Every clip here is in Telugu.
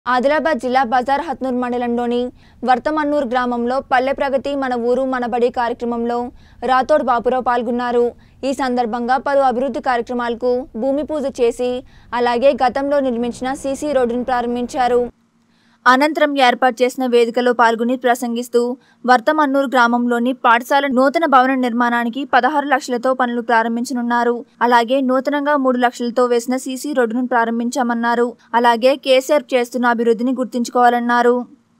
ఆదిలాబాద్ జిల్లా బజార్ హత్నూర్ మండలంలోని వర్తమన్నూర్ గ్రామంలో పల్లె ప్రగతి మన ఊరు మనబడి కార్యక్రమంలో రాథోడ్ బాపురావు పాల్గొన్నారు ఈ సందర్భంగా పలు అభివృద్ధి కార్యక్రమాలకు భూమి పూజ చేసి అలాగే గతంలో నిర్మించిన సీసీ రోడ్డును ప్రారంభించారు అనంతరం ఏర్పాటు చేసిన వేదికలో పాల్గొని ప్రసంగిస్తూ వర్తమన్నూరు గ్రామంలోని పాఠశాల నూతన భవన నిర్మాణానికి పదహారు లక్షలతో పనులు ప్రారంభించనున్నారు అలాగే నూతనంగా మూడు లక్షలతో వేసిన సీసీ రోడ్డును ప్రారంభించామన్నారు అలాగే కేసీఆర్ చేస్తున్న అభివృద్ధిని గుర్తుంచుకోవాలన్నారు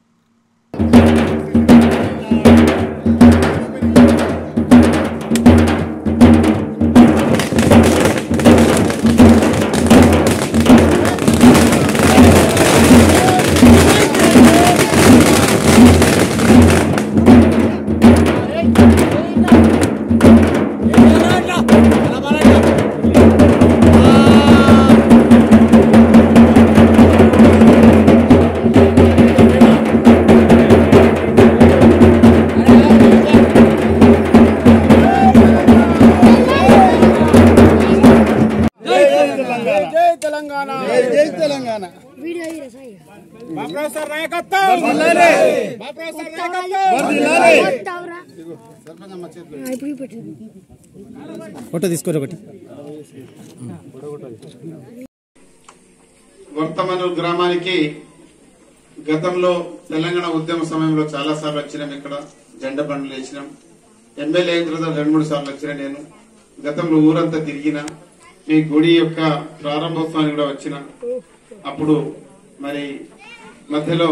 జై తెలంగాణ జై తెలంగాణ మా ప్రొఫెసర్ నాయకత్వం మా ప్రొఫెసర్ నాయకత్వం ఫోటో తీసుకోరు ఒకటి వర్తమానూరు గ్రామానికి గతంలో తెలంగాణ ఉద్యమ సమయంలో చాలా సార్లు వచ్చినాం ఇక్కడ జెండా బండ్లు వేసినాం ఎమ్మెల్యే అయిన తర్వాత రెండు మూడు సార్లు వచ్చిన నేను గతంలో ఊరంతా తిరిగిన మీ గుడి యొక్క ప్రారంభోత్సవానికి కూడా వచ్చిన అప్పుడు మరి మధ్యలో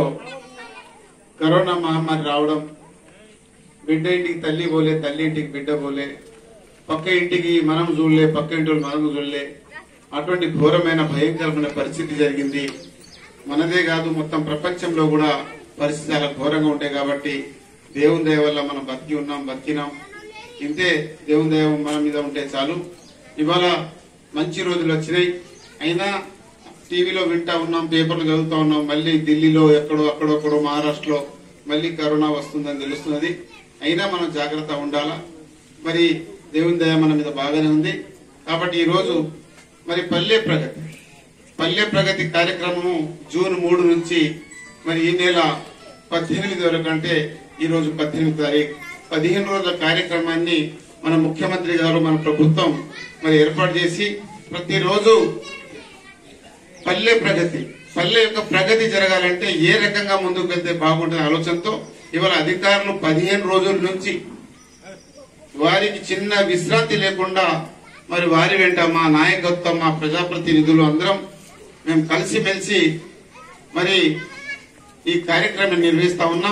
కరోనా మహమ్మారి రావడం బిడ్డ ఇంటికి తల్లి పోలే తల్లి ఇంటికి బిడ్డ పోలే పక్క ఇంటికి మనం చూడలే పక్క ఇంటి వాళ్ళు మనం చూడలే అటువంటి ఘోరమైన భయంకరమైన పరిస్థితి జరిగింది మనదే కాదు మొత్తం ప్రపంచంలో కూడా పరిస్థితి చాలా ఘోరంగా ఉంటాయి కాబట్టి దేవుని దయ వల్ల మనం బతికి ఉన్నాం బతికినాం ఇంతే దేవుని దయ మన మీద ఉంటే చాలు ఇవాళ మంచి రోజులు వచ్చినాయి అయినా టీవీలో వింటా ఉన్నాం పేపర్లు చదువుతా ఉన్నాం మళ్ళీ ఢిల్లీలో ఎక్కడో అక్కడొక్కడో మహారాష్ట్రలో మళ్ళీ కరోనా వస్తుందని తెలుస్తున్నది అయినా మనం జాగ్రత్త ఉండాలా మరి దేవుని దయ మన మీద బాగానే ఉంది కాబట్టి ఈ రోజు మరి పల్లె ప్రగతి పల్లె ప్రగతి కార్యక్రమము జూన్ మూడు నుంచి మరి ఈ నెల పద్దెనిమిది వరకు అంటే ఈ రోజు పద్దెనిమిది తారీఖు పదిహేను రోజుల కార్యక్రమాన్ని మన ముఖ్యమంత్రి గారు మన ప్రభుత్వం మరి ఏర్పాటు చేసి ప్రతిరోజు పల్లె ప్రగతి పల్లె యొక్క ప్రగతి జరగాలంటే ఏ రకంగా ముందుకు వెళ్తే బాగుంటుంది ఆలోచనతో ఇవాళ అధికారులు పదిహేను రోజుల నుంచి వారికి చిన్న విశ్రాంతి లేకుండా మరి వారి వెంట మా నాయకత్వం మా ప్రజాప్రతినిధులు అందరం మేము కలిసిమెలిసి మరి ఈ కార్యక్రమం నిర్వహిస్తా ఉన్నాం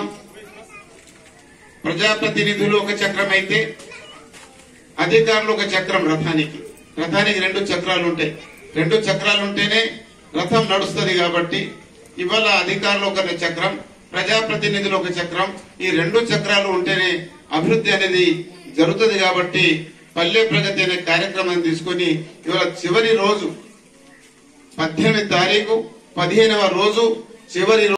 ప్రజాప్రతినిధులు ఒక చక్రం అయితే అధికారులు ఒక చక్రం రథానికి రథానికి రెండు చక్రాలు ఉంటాయి రెండు చక్రాలు ఉంటేనే రథం నడుస్తుంది కాబట్టి ఇవాళ అధికారులు ఒక చక్రం ప్రజాప్రతినిధులు ఒక చక్రం ఈ రెండు చక్రాలు ఉంటేనే అభివృద్ధి అనేది జరుగుతుంది కాబట్టి పల్లె ప్రగతి అనే కార్యక్రమాన్ని తీసుకొని ఇవాళ చివరి రోజు పద్దెనిమిది తారీఖు పదిహేనవ రోజు చివరి